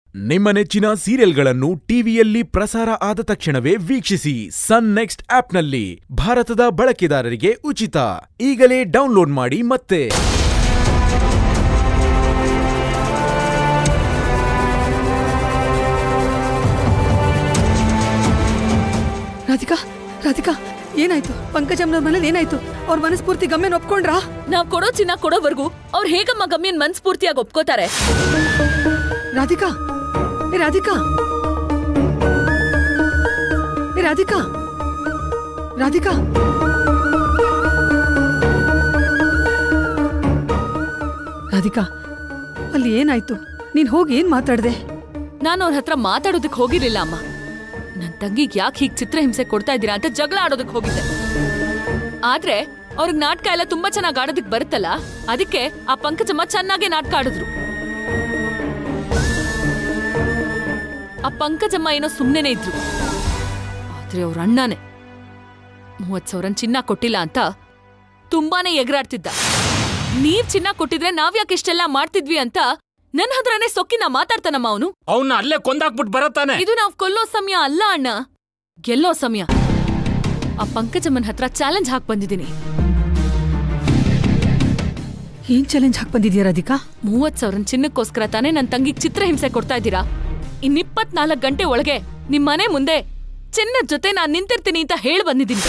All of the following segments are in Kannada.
ನಿಮ್ಮ ನೆಚ್ಚಿನ ಸೀರಿಯಲ್ಗಳನ್ನು ಟಿವಿಯಲ್ಲಿ ಪ್ರಸಾರ ಆದ ತಕ್ಷಣವೇ ವೀಕ್ಷಿಸಿ ಸನ್ ನೆಕ್ಸ್ಟ್ ಆಪ್ನಲ್ಲಿ ಭಾರತದ ಬಳಕೆದಾರರಿಗೆ ಉಚಿತ ಈಗಲೇ ಡೌನ್ಲೋಡ್ ಮಾಡಿ ಮತ್ತೆ ರಾಧಿಕಾ ರಾಧಿಕಾ ಏನಾಯ್ತು ಪಂಕಜಮ್ನವ್ರ ಮನೇಲಿ ಏನಾಯ್ತು ಅವ್ರ ಮನಸ್ಫೂರ್ತಿ ಗಮ್ಯನ್ ಒಪ್ಕೊಂಡ್ರಾ ನಾವ್ ಕೊಡೋ ಚಿನ್ನ ಕೊಡೋವರೆಗೂ ಅವ್ರು ಹೇಗಮ್ಮ ಗಮ್ಯನ್ ಮನ್ಸ್ಫೂರ್ತಿಯಾಗಿ ಒಪ್ಕೋತಾರೆ ರಾಧಿಕಾ ಏ ರಾಧಿಕಾ ಏ ರಾಧಿಕಾ ರಾಧಿಕಾ ರಾಧಿಕಾ ಅಲ್ಲಿ ಏನಾಯ್ತು ನೀನ್ ಹೋಗಿ ಏನ್ ಮಾತಾಡ್ದೆ ನಾನು ಅವ್ರ ಹತ್ರ ಮಾತಾಡೋದಕ್ ಹೋಗಿರ್ಲಿಲ್ಲ ಅಮ್ಮ ನನ್ ತಂಗಿಗ್ ಯಾಕೆ ಹೀಗ್ ಚಿತ್ರಹಿಂಸೆ ಕೊಡ್ತಾ ಇದ್ದೀರಾ ಅಂತ ಜಗಳ ಆಡೋದಕ್ ಹೋಗಿದ್ದೆ ಆದ್ರೆ ಅವ್ರಿಗೆ ನಾಟಕ ಎಲ್ಲ ತುಂಬಾ ಚೆನ್ನಾಗ್ ಆಡೋದಕ್ ಬರುತ್ತಲ್ಲ ಅದಕ್ಕೆ ಆ ಪಂಕಜಮ್ಮ ಚೆನ್ನಾಗೆ ನಾಟಕ ಆಡಿದ್ರು ಆ ಪಂಕಜಮ್ಮ ಏನೋ ಸುಮ್ನೆನೆ ಇದ್ರು ಆದ್ರೆ ಅವ್ರ ಅಣ್ಣನೇ ಮೂವತ್ ಸಾವಿರ ಚಿನ್ನ ಕೊಟ್ಟಿಲ್ಲ ಅಂತ ತುಂಬಾನೇ ಎಗರಾಡ್ತಿದ್ದ ನೀವ್ ಚಿನ್ನ ಕೊಟ್ಟಿದ್ರೆ ನಾವ್ಯಾಕೆ ಇಷ್ಟೆಲ್ಲ ಮಾಡ್ತಿದ್ವಿ ಅಂತ ನನ್ ಹತ್ರನೇ ಸೊಕ್ಕಿನ ಮಾತಾಡ್ತಾನಮ್ಮ ಅವನು ಅವನ್ನ ಅಲ್ಲೇ ಕೊಂದಾಕ್ಬಿಟ್ಟು ಬರತ್ತಾನೆ ಇದು ನಾವ್ ಕೊಲ್ಲೋ ಸಮಯ ಅಲ್ಲ ಅಣ್ಣ ಗೆಲ್ಲೋ ಸಮಯ ಆ ಪಂಕಜಮ್ಮನ್ ಹತ್ರ ಚಾಲೆಂಜ್ ಹಾಕ್ ಬಂದಿದ್ದೀನಿ ಏನ್ ಚಾಲೆಂಜ್ ಹಾಕ್ ಬಂದಿದ್ಯಾ ರಾಧಿಕಾ ಮೂವತ್ ಸಾವಿರ ಚಿನ್ನಕ್ಕೋಸ್ಕರ ತಾನೇ ನನ್ ತಂಗಿಗ್ ಚಿತ್ರಹಿಂಸೆ ಕೊಡ್ತಾ ಇದ್ದೀರಾ ಇನ್ ಇಪ್ಪತ್ನಾಲ್ಕು ಗಂಟೆ ಒಳಗೆ ನಿಮ್ ಮನೆ ಮುಂದೆ ಚಿನ್ನದ ಜೊತೆ ನಾನ್ ನಿಂತಿರ್ತೀನಿ ಅಂತ ಹೇಳಿ ಬಂದಿದ್ದೀನಿ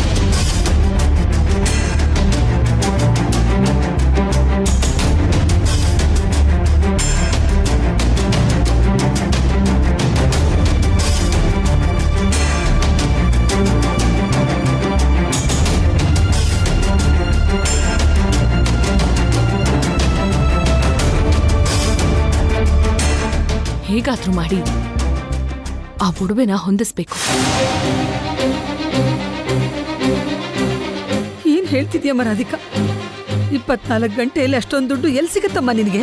ಹೇಗಾದ್ರೂ ಮಾಡಿ ಆ ಒಡವೆನ ಹೊಂದಿಸ್ಬೇಕು ಏನ್ ಹೇಳ್ತಿದ್ಯಮ್ಮ ರಾಧಿಕಾ ಇಪ್ಪತ್ನಾಲ್ಕು ಗಂಟೆಯಲ್ಲಿ ಅಷ್ಟೊಂದು ದುಡ್ಡು ಎಲ್ಲಿ ಸಿಗತ್ತಮ್ಮ ನಿನಗೆ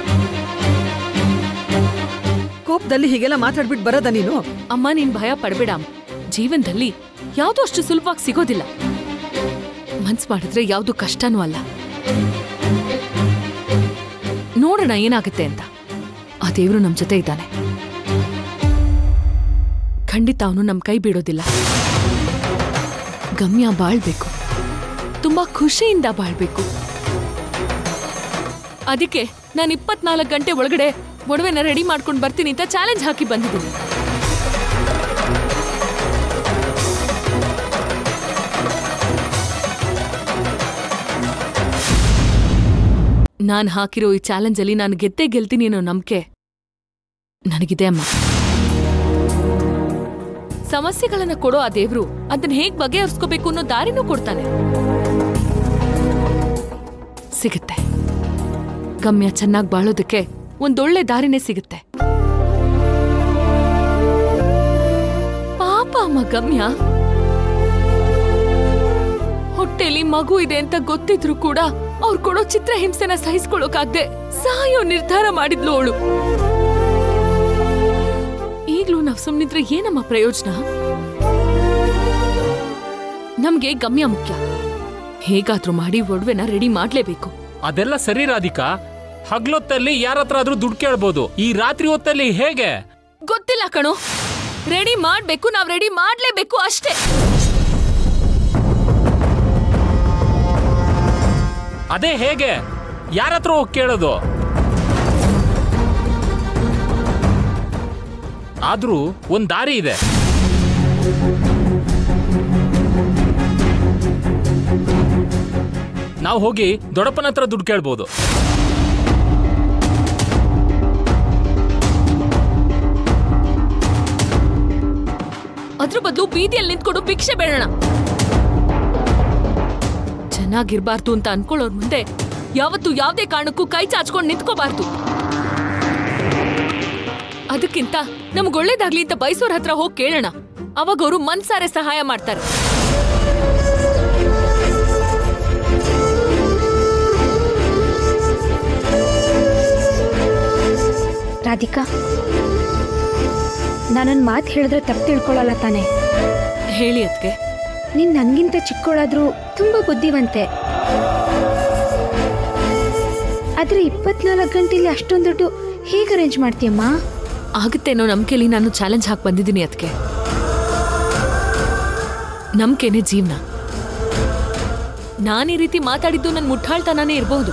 ಕೋಪದಲ್ಲಿ ಹೀಗೆಲ್ಲ ಮಾತಾಡ್ಬಿಟ್ಟು ಬರೋದ ನೀನು ಅಮ್ಮ ನೀನ್ ಭಯ ಪಡ್ಬೇಡ ಅಮ್ಮ. ಜೀವನದಲ್ಲಿ ಯಾವ್ದು ಅಷ್ಟು ಸುಲಭವಾಗಿ ಸಿಗೋದಿಲ್ಲ ಮನ್ಸ್ ಮಾಡಿದ್ರೆ ಯಾವ್ದು ಕಷ್ಟನೂ ಅಲ್ಲ ನೋಡೋಣ ಏನಾಗುತ್ತೆ ಅಂತ ಆ ದೇವ್ರು ನಮ್ ಜೊತೆ ಇದ್ದಾನೆ ಖಂಡಿತ ಅವನು ನಮ್ ಕೈ ಬಿಡೋದಿಲ್ಲ ಗಮ್ಯ ಬಾಳ್ಬೇಕು ತುಂಬಾ ಖುಷಿಯಿಂದ ಬಾಳ್ಬೇಕು ಅದಕ್ಕೆ ನಾನು ಇಪ್ಪತ್ನಾಲ್ಕು ಗಂಟೆ ಒಳಗಡೆ ಒಡವೆನ ರೆಡಿ ಮಾಡ್ಕೊಂಡು ಬರ್ತೀನಿ ಅಂತ ಚಾಲೆಂಜ್ ಹಾಕಿ ಬಂದಿದ್ದೀನಿ ನಾನ್ ಹಾಕಿರೋ ಈ ಚಾಲೆಂಜಲ್ಲಿ ನಾನು ಗೆದ್ದೇ ಗೆಲ್ತೀನಿ ಅನ್ನೋ ನಂಬಿಕೆ ನನಗಿದೆ ಅಮ್ಮ ಸಮಸ್ಯೆಗಳನ್ನ ಕೊಡೋ ಆ ದೇವ್ರು ಅದನ್ನ ಹೇಗ್ ಬಗೆಹರಿಸ್ಕೋಬೇಕು ಅನ್ನೋ ದಾರಿನೂ ಕೊಡ್ತಾನೆ ಸಿಗುತ್ತೆ ಗಮ್ಯ ಚೆನ್ನಾಗಿ ಬಾಳೋದಕ್ಕೆ ಒಂದೊಳ್ಳೆ ದಾರಿನೇ ಸಿಗುತ್ತೆ ಪಾಪ ಅಮ್ಮ ಗಮ್ಯ ಹೊಟ್ಟೆಲಿ ಮಗು ಇದೆ ಅಂತ ಗೊತ್ತಿದ್ರು ಕೂಡ ಅವ್ರು ಕೊಡೋ ಚಿತ್ರ ಹಿಂಸೆನ ಸಹಿಸ್ಕೊಳ್ಳೋಕಾಗ್ದೆ ಸಾಯೋ ನಿರ್ಧಾರ ಮಾಡಿದ್ಲು ಅವಳು ಈಗ್ಲೂ ನಾವ್ ಸುಮ್ನಿದ್ರೆ ಏನಮ್ಮ ಪ್ರಯೋಜನ ನಮ್ಗೆ ಗಮ್ಯ ಮುಖ್ಯ ಹೇಗಾದ್ರೂ ಮಾಡಿ ಒಡವೆನ ರೆಡಿ ಮಾಡ್ಲೇಬೇಕು ಅದೆಲ್ಲ ಸರಿ ರಾಧಿಕಾ ಹಗ್ಲೊತ್ತಲ್ಲಿ ಯಾರ ಹತ್ರ ಆದ್ರೂ ದುಡ್ಡು ಕೇಳ್ಬೋದು ಈ ರಾತ್ರಿ ಹೊತ್ತಲ್ಲಿ ಹೇಗೆ ಗೊತ್ತಿಲ್ಲ ಕಣೋ ರೆಡಿ ಮಾಡ್ಬೇಕು ನಾವ್ ರೆಡಿ ಮಾಡ್ಲೇಬೇಕು ಅಷ್ಟೇ ಅದೇ ಹೇಗೆ ಯಾರ ಹತ್ರ ಹೋಗಿ ಕೇಳೋದು ಆದ್ರೂ ಒಂದ್ ದಾರಿ ಇದೆ ನಾವು ಹೋಗಿ ದೊಡ್ಡಪ್ಪನ ಹತ್ರ ದುಡ್ಡು ಕೇಳ್ಬೋದು ಅದ್ರ ಬದಲು ಬೀದಿಯಲ್ಲಿ ನಿಂತ್ಕೊಂಡು ಭಿಕ್ಷೆ ಬೇಡೋಣ ಚೆನ್ನಾಗಿರ್ಬಾರ್ದು ಅಂತ ಅನ್ಕೊಳ್ಳೋರ್ ಮುಂದೆ ಯಾವತ್ತು ಯಾವ್ದೇ ಕಾರಣಕ್ಕೂ ಕೈ ಚಾಚ್ಕೊಂಡು ನಿಂತ್ಕೋಬಾರ್ದು ಅದಕ್ಕಿಂತ ನಮ್ಗ್ ಒಳ್ಳೇದಾಗ್ಲಿ ಅಂತ ಬಯಸೋರ್ ಹತ್ರ ಹೋಗಿ ಕೇಳೋಣ ಅವಾಗ ಅವರು ಮನ್ಸಾರೆ ಸಹಾಯ ಮಾಡ್ತಾರೆ ರಾಧಿಕಾ ನಾನೊಂದು ಮಾತು ಹೇಳಿದ್ರೆ ತಪ್ಪು ತಿಳ್ಕೊಳ್ಳಲ್ಲ ತಾನೆ ಹೇಳಿ ಅದ್ಕೆ ನೀನು ನನಗಿಂತ ಚಿಕ್ಕವಳಾದ್ರೂ ತುಂಬ ಬುದ್ಧಿವಂತೆ ಆದರೆ ಇಪ್ಪತ್ನಾಲ್ಕು ಗಂಟೆಲಿ ಅಷ್ಟೊಂದು ದುಡ್ಡು ಹೇಗೆ ಅರೇಂಜ್ ಮಾಡ್ತೀಯಮ್ಮ ಆಗುತ್ತೇನೋ ನಂಬಿಕೆಲಿ ನಾನು ಚಾಲೆಂಜ್ ಹಾಕಿ ಬಂದಿದ್ದೀನಿ ಅದಕ್ಕೆ ನಂಬಿಕೆನೇ ಜೀವನ ನಾನು ಈ ರೀತಿ ಮಾತಾಡಿದ್ದು ನನ್ನ ಮುಟ್ಟಾಳ್ತನಾನೇ ಇರಬಹುದು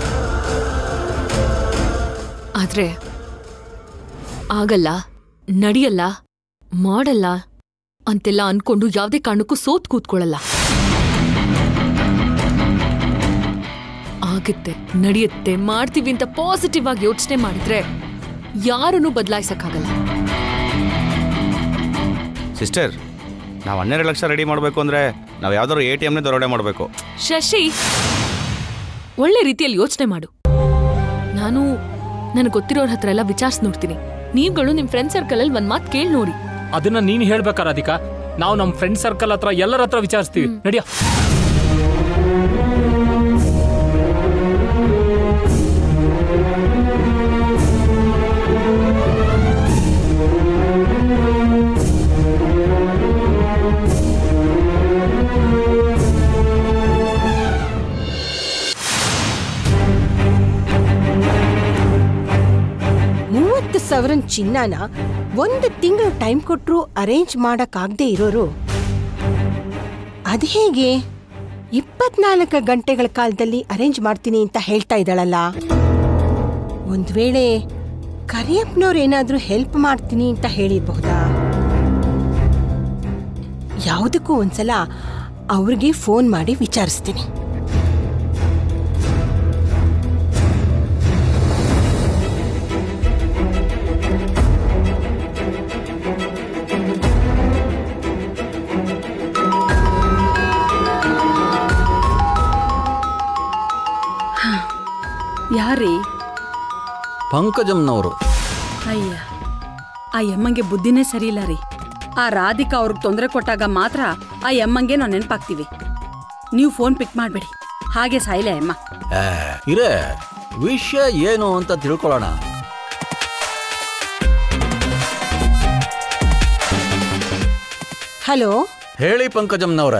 ಆದ್ರೆ ಆಗಲ್ಲ ನಡೆಯಲ್ಲ ಮಾಡಲ್ಲ ಅಂತೆಲ್ಲ ಅನ್ಕೊಂಡು ಯಾವುದೇ ಕಾರಣಕ್ಕೂ ಸೋತ್ ಕೂತ್ಕೊಳ್ಳಲ್ಲ ಆಗುತ್ತೆ ನಡೆಯುತ್ತೆ ಮಾಡ್ತೀವಿ ಅಂತ ಪಾಸಿಟಿವ್ ಆಗಿ ಯೋಚನೆ ಮಾಡಿದ್ರೆ ಯಾರನ್ನೂ ಬದಲಾಯಿಸಕ್ಕಾಗಲ್ಲ ಸಿಸ್ಟರ್ ನಾವು ಹನ್ನೆರಡು ಲಕ್ಷ ರೆಡಿ ಮಾಡಬೇಕು ಅಂದರೆ ನಾವು ಯಾವ್ದಾದ್ರು ಎ ಟಿ ಎಮ್ನೇ ದರೋಡೆ ಮಾಡಬೇಕು ಶಶಿ ಒಳ್ಳೆ ರೀತಿಯಲ್ಲಿ ಯೋಚನೆ ಮಾಡು ನಾನು ನನಗೆ ಗೊತ್ತಿರೋರ್ ಹತ್ರ ಎಲ್ಲ ವಿಚಾರಿಸಿ ನೋಡ್ತೀನಿ ನೀವುಗಳು ನಿಮ್ ಫ್ರೆಂಡ್ ಸರ್ಕಲ್ ಅಲ್ಲಿ ಒಂದ್ ಮಾತು ಕೇಳಿ ನೋಡಿ ಅದನ್ನ ನೀನ್ ಹೇಳ್ಬೇಕಾ ರಾಧಿಕಾ ನಾವು ನಮ್ಮ ಫ್ರೆಂಡ್ ಸರ್ಕಲ್ ಹತ್ರ ಎಲ್ಲರ ಹತ್ರ ವಿಚಾರಿಸ್ತೀವಿ ನಡಿಯ ಮೂವತ್ತು ಸಾವಿರನ್ ಚಿನ್ನನ ಒಂದು ತಿಂಗಳು ಟೈಮ್ ಕೊಟ್ಟರು ಅರೇಂಜ್ ಮಾಡಕ್ಕಾಗದೆ ಇರೋರು ಅದು ಹೇಗೆ ಇಪ್ಪತ್ನಾಲ್ಕು ಗಂಟೆಗಳ ಕಾಲದಲ್ಲಿ ಅರೇಂಜ್ ಮಾಡ್ತೀನಿ ಅಂತ ಹೇಳ್ತಾ ಇದ್ದಾಳಲ್ಲ ಒಂದ್ ವೇಳೆ ಕರಿಯಪ್ಪನವ್ರು ಏನಾದ್ರೂ ಹೆಲ್ಪ್ ಮಾಡ್ತೀನಿ ಅಂತ ಹೇಳಿರಬಹುದಾ ಯಾವುದಕ್ಕೂ ಒಂದ್ಸಲ ಅವ್ರಿಗೆ ಫೋನ್ ಮಾಡಿ ವಿಚಾರಿಸ್ತೀನಿ ಯಾರೀ ಪಂಕಜಮ್ನವರು ಅಯ್ಯ ಆ ಯಮ್ಮಂಗೆ ಬುದ್ಧಿನೇ ಸರಿ ಇಲ್ಲ ರೀ ಆ ರಾಧಿಕಾ ಅವ್ರಿಗೆ ತೊಂದರೆ ಕೊಟ್ಟಾಗ ಮಾತ್ರ ಆ ಯಮ್ಮಂಗೆ ನಾವು ನೆನಪಾಗ್ತೀವಿ ನೀವು ಫೋನ್ ಪಿಕ್ ಮಾಡಬೇಡಿ ಹಾಗೆ ಸಾಯಿಲೆ ಅಮ್ಮ ಏ, ಇರೇ ವಿಷಯ ಏನು ಅಂತ ತಿಳ್ಕೊಳ್ಳೋಣ ಹಲೋ ಹೇಳಿ ಪಂಕಜಮ್ನವ್ರೆ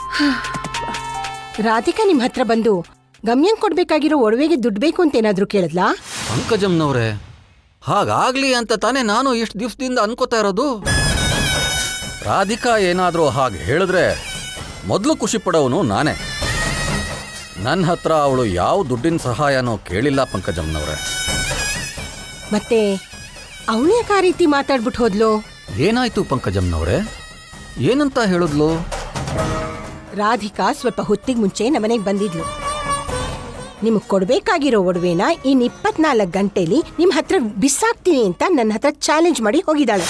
ರಾಧಿಕಾ ನಿಮ್ ಹತ್ರ ಬಂದು ಗಮ್ಯಂಗ್ ಕೊಡ್ಬೇಕಾಗಿರೋ ಒಡವೆಗೆ ದುಡ್ಡು ಬೇಕು ಅಂತ ಏನಾದ್ರೂ ಕೇಳಿದ್ಲಾ ಪಂಕಜಮ್ನವ್ರೆ ಹಾಗಾಗ್ಲಿ ಅಂತ ತಾನೇ ನಾನು ಇಷ್ಟು ದಿವಸದಿಂದ ಅನ್ಕೋತಾ ಇರೋದು ರಾಧಿಕಾ ಏನಾದ್ರೂ ಹಾಗೆ ಹೇಳಿದ್ರೆ ಮೊದಲು ಖುಷಿ ಪಡೋನು ನಾನೇ ನನ್ನ ಹತ್ರ ಅವಳು ಯಾವ ದುಡ್ಡಿನ ಸಹಾಯನೂ ಕೇಳಿಲ್ಲ ಪಂಕಜಮ್ನವ್ರೆ ಮತ್ತೆ ಅವಳ್ಯಾಕೆ ಆ ರೀತಿ ಮಾತಾಡ್ಬಿಟ್ಟು ಹೋದ್ಲು ಏನಾಯ್ತು ಪಂಕಜಮ್ನವ್ರೆ ಏನಂತ ಹೇಳಿದ್ಲು ರಾಧಿಕಾ ಸ್ವಲ್ಪ ಹೊತ್ತಿಗೆ ಮುಂಚೆ ನಮ್ಮನೆಗೆ ಬಂದಿದ್ಲು ನಿಮಗೆ ಕೊಡ್ಬೇಕಾಗಿರೋ ಒಡವೆನ ಇನ್ ಇಪ್ಪತ್ನಾಲ್ಕು ಗಂಟೆಲಿ ನಿಮ್ ಹತ್ರ ಬಿಸಾಕ್ತೀನಿ ಅಂತ ನನ್ನ ಹತ್ರ ಚಾಲೆಂಜ್ ಮಾಡಿ ಹೋಗಿದ್ದಾಳೆ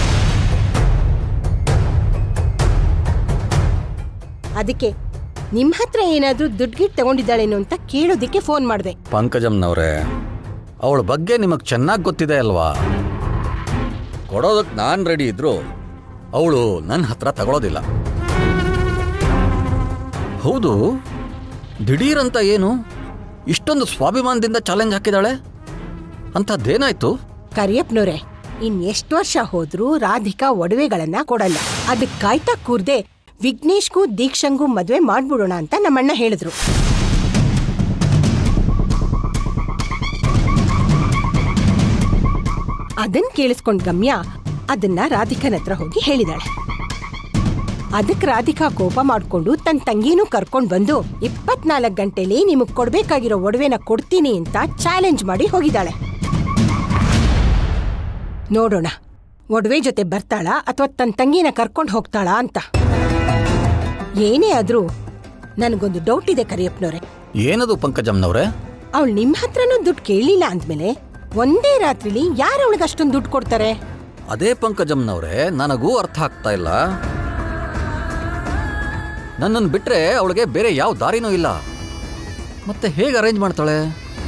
ಅದಕ್ಕೆ ನಿಮ್ ಹತ್ರ ಏನಾದ್ರೂ ದುಡ್ಡು ಗಿಡ್ ತಗೊಂಡಿದ್ದಾಳೇನೋ ಅಂತ ಕೇಳೋದಿಕ್ಕೆ ಫೋನ್ ಮಾಡಿದೆ ಪಂಕಜಮ್ನವ್ರೆ ಅವಳ ಬಗ್ಗೆ ನಿಮಗೆ ಚೆನ್ನಾಗಿ ಗೊತ್ತಿದೆ ಅಲ್ವಾ ಕೊಡೋದಕ್ಕೆ ನಾನು ರೆಡಿ ಇದ್ರು ಅವಳು ನನ್ನ ಹತ್ರ ತಗೊಳೋದಿಲ್ಲ ಹೌದು ದಿಢೀರಂತ ಏನು ಇಷ್ಟೊಂದು ಸ್ವಾಭಿಮಾನದಿಂದ ಚಾಲೆಂಜ್ ಹಾಕಿದಾಳೆ ಅಂಥದ್ದೇನಾಯ್ತು ಕರಿಯಪ್ಪನವ್ರೆ ಇನ್ ಎಷ್ಟು ವರ್ಷ ಹೋದ್ರೂ ರಾಧಿಕಾ ಒಡವೆಗಳನ್ನ ಕೊಡಲ್ಲ ಅದಕ್ ಕಾಯ್ತಾ ಕೂರ್ದೆ ವಿಘ್ನೇಶ್ಗೂ ದೀಕ್ಷಂಗೂ ಮದ್ವೆ ಮಾಡ್ಬಿಡೋಣ ಅಂತ ನಮ್ಮಣ್ಣ ಹೇಳಿದ್ರು ಅದನ್ ಕೇಳಿಸ್ಕೊಂಡ್ ಗಮ್ಯ ಅದನ್ನ ರಾಧಿಕನ ಹತ್ರ ಹೋಗಿ ಹೇಳಿದಾಳೆ ಅದಕ್ ರಾಧಿಕಾ ಕೋಪ ಮಾಡ್ಕೊಂಡು ತನ್ನ ತಂಗಿನೂ ಕರ್ಕೊಂಡ್ ಬಂದು ಇಪ್ಪತ್ನಾಲ್ಕು ಗಂಟೆಲಿ ನಿಮಗ್ ಕೊಡ್ಬೇಕಾಗಿರೋ ಒಡವೆನ ಕೊಡ್ತೀನಿ ಅಂತ ಚಾಲೆಂಜ್ ಮಾಡಿ ಹೋಗಿದ್ದಾಳೆ ನೋಡೋಣ ಒಡವೆ ಜೊತೆ ಬರ್ತಾಳಾ ಅಥವಾ ತನ್ನ ತಂಗಿನ ಕರ್ಕೊಂಡು ಹೋಗ್ತಾಳಾ ಅಂತ ಏನೇ ಆದ್ರೂ ನನಗೊಂದು ಡೌಟ್ ಇದೆ ಕರಿಯಪ್ಪನವ್ರೆ ಏನದು ಪಂಕಜಮ್ನವ್ರೆ ಅವಳು ನಿಮ್ ಹತ್ರನೂ ದುಡ್ಡು ಕೇಳಲಿಲ್ಲ ಅಂದ್ಮೇಲೆ ಒಂದೇ ರಾತ್ರಿಲಿ ಯಾರು ಅವಳಿಗೆ ಅಷ್ಟೊಂದು ದುಡ್ಡು ಕೊಡ್ತಾರೆ ಅದೇ ಪಂಕಜಮ್ನವ್ರೆ ನನಗೂ ಅರ್ಥ ಆಗ್ತಾ ಇಲ್ಲ ನನ್ನನ್ನು ಬಿಟ್ರೆ ಅವಳಿಗೆ ಬೇರೆ ಯಾವ ದಾರಿನೂ ಇಲ್ಲ ಮತ್ತೆ ಹೇಗೆ ಅರೇಂಜ್ ಮಾಡ್ತಾಳೆ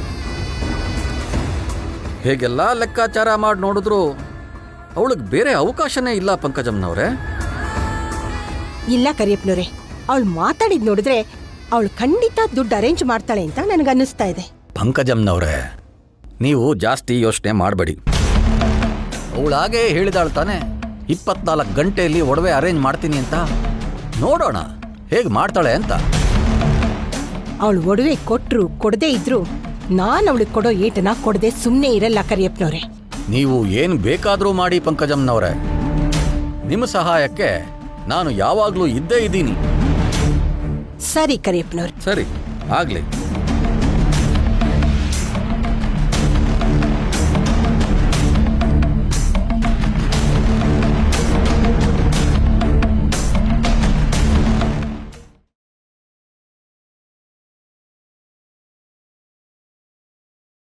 ಹೇಗೆಲ್ಲ ಲೆಕ್ಕಾಚಾರ ಮಾಡಿ ನೋಡಿದ್ರು ಅವಳಿಗೆ ಬೇರೆ ಅವಕಾಶನೇ ಇಲ್ಲ ಪಂಕಜಮ್ನವ್ರೆ ಇಲ್ಲ ಕರಿಯಪ್ಪನವ್ರೆ ಅವಳು ಮಾತಾಡಿದ್ ನೋಡಿದ್ರೆ ಅವಳು ಖಂಡಿತ ದುಡ್ಡು ಅರೇಂಜ್ ಮಾಡ್ತಾಳೆ ಅಂತ ನನಗನ್ನಿಸ್ತಾ ಇದೆ ಪಂಕಜಮ್ನವ್ರೆ ನೀವು ಜಾಸ್ತಿ ಯೋಚನೆ ಮಾಡಬೇಡಿ ಅವಳಾಗೆ ಹೇಳಿದಾಳು ತಾನೆ ಇಪ್ಪತ್ನಾಲ್ಕು ಗಂಟೆಯಲ್ಲಿ ಒಡವೆ ಅರೇಂಜ್ ಮಾಡ್ತೀನಿ ಅಂತ ನೋಡೋಣ ಹೇಗೆ ಮಾಡ್ತಾಳೆ ಅಂತ ಅವಳು ಒಡವೆ ಕೊಟ್ರು ಕೊಡದೇ ಇದ್ರು ನಾನು ಅವಳಿಗೆ ಕೊಡೋ ಏಟನ ಕೊಡದೆ ಸುಮ್ಮನೆ ಇರಲ್ಲ ಕರಿಯಪ್ಪನವ್ರೆ ನೀವು ಏನು ಬೇಕಾದರೂ ಮಾಡಿ ಪಂಕಜಮ್ನವರೇ ನಿಮ್ಮ ಸಹಾಯಕ್ಕೆ ನಾನು ಯಾವಾಗಲೂ ಇದ್ದೇ ಇದ್ದೀನಿ ಸರಿ ಕರಿಯಪ್ಪನವ್ರೆ ಸರಿ ಆಗ್ಲಿ